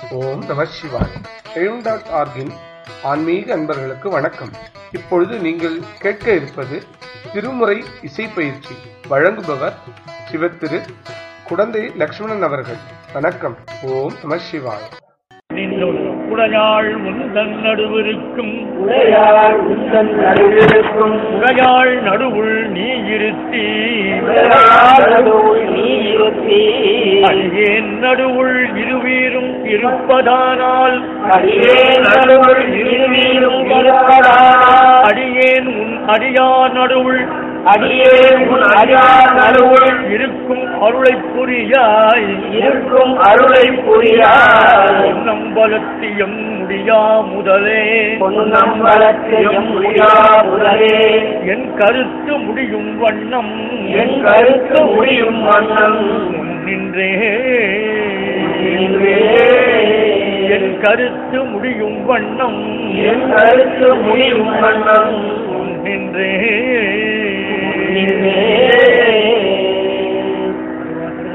ஓம் நம சிவாய் எழும் டாட் ஆர்கின் ஆன்மீக அன்பர்களுக்கு வணக்கம் இப்பொழுது நீங்கள் கேட்க இருப்பது திருமுறை இசை பயிற்சி வழங்குபவர் சிவத்திரு குடந்தை லக்ஷ்மணன் அவர்கள் வணக்கம் ஓம் நம சிவாய் நின்னுள் உடையாள் முந்தன் நடுவிருக்கும் உடையார் உந்தன் நடுவிருக்கும் உடையாள் நடுவுள் நீ இருத்தி உடையார் நடுவுள் நீ இருத்தி அடியேன் நடுவுள் இருவீரும் இருப்பதானால் அடியே நடுவுள் இருவீரும் இருப்பதானால் அடியேன் உன் அடியா நடுவுள் அடியே உன் அடியார் நடுவுள் இருக்கும் அருளை புரியாய் இருக்கும் அருளை புரியாய் நம்பலத்தியம் முடியா முதலே பொன்னம்பலத்தையும் முடியா முதலே என் கருத்து முடியும் வண்ணம் என் கருத்து முடியும் வண்ணம் நின்றே நின்றே. என் கருத்து முடியும் வண்ணம் என் கருத்து முடியும் வண்ணம் நின்றே நின்றே.